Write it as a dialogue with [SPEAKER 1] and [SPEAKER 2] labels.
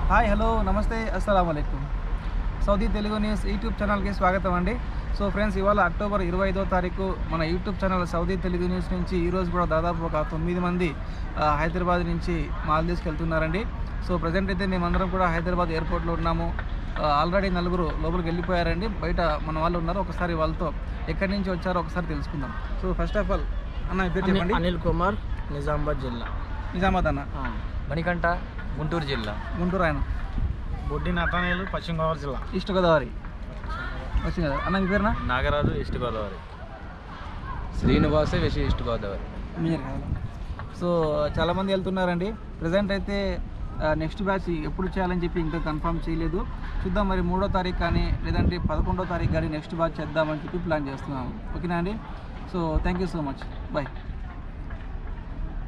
[SPEAKER 1] Hi hello నమస్తే అస్సలం అయికం సౌదీ తెలుగు న్యూస్ యూట్యూబ్ ఛానల్కి స్వాగతం అండి సో ఫ్రెండ్స్ ఇవాళ అక్టోబర్ ఇరవై ఐదో తారీఖు మన YouTube channel Saudi Telugu news నుంచి ఈరోజు కూడా దాదాపు ఒక తొమ్మిది మంది ఆ, హైదరాబాద్ నుంచి మాల్దీవ్స్కి వెళ్తున్నారండి సో ప్రజెంట్ అయితే మేమందరం కూడా హైదరాబాద్ ఎయిర్పోర్ట్లో ఉన్నాము ఆ, ఆల్రెడీ నలుగురు లోపలికి వెళ్ళిపోయారండి బయట మన వాళ్ళు ఉన్నారు ఒకసారి వాళ్ళతో ఎక్కడి నుంచి వచ్చారో ఒకసారి తెలుసుకుందాం సో ఫస్ట్ ఆఫ్ ఆల్ అన్న మీ పేరు చెప్పండి
[SPEAKER 2] అనిల్ కుమార్ నిజామాబాద్ జిల్లా
[SPEAKER 1] నిజామాబాద్ అన్న
[SPEAKER 3] మణికంఠ గుంటూరు జిల్లా
[SPEAKER 1] గుంటూరు ఆయన
[SPEAKER 2] బొడ్డి నటనేలు పశ్చిమ గోదావరి జిల్లా
[SPEAKER 1] ఈస్ట్ గోదావరి వచ్చింది కదా అన్న మీ పేరునా
[SPEAKER 3] నాగరాజు ఈస్ట్ గోదావరి శ్రీనివాస విష ఈస్ట్ గోదావరి
[SPEAKER 1] మీరు కాదు. సో చాలామంది వెళ్తున్నారండి ప్రజెంట్ అయితే నెక్స్ట్ బ్యాచ్ ఎప్పుడు చేయాలని చెప్పి ఇంకా కన్ఫర్మ్ చేయలేదు చూద్దాం మరి మూడో తారీఖు కానీ లేదంటే పదకొండో తారీఖు కానీ నెక్స్ట్ బ్యాచ్ చేద్దామని చెప్పి ప్లాన్ చేస్తున్నాము ఓకేనా అండి so thank you so much bye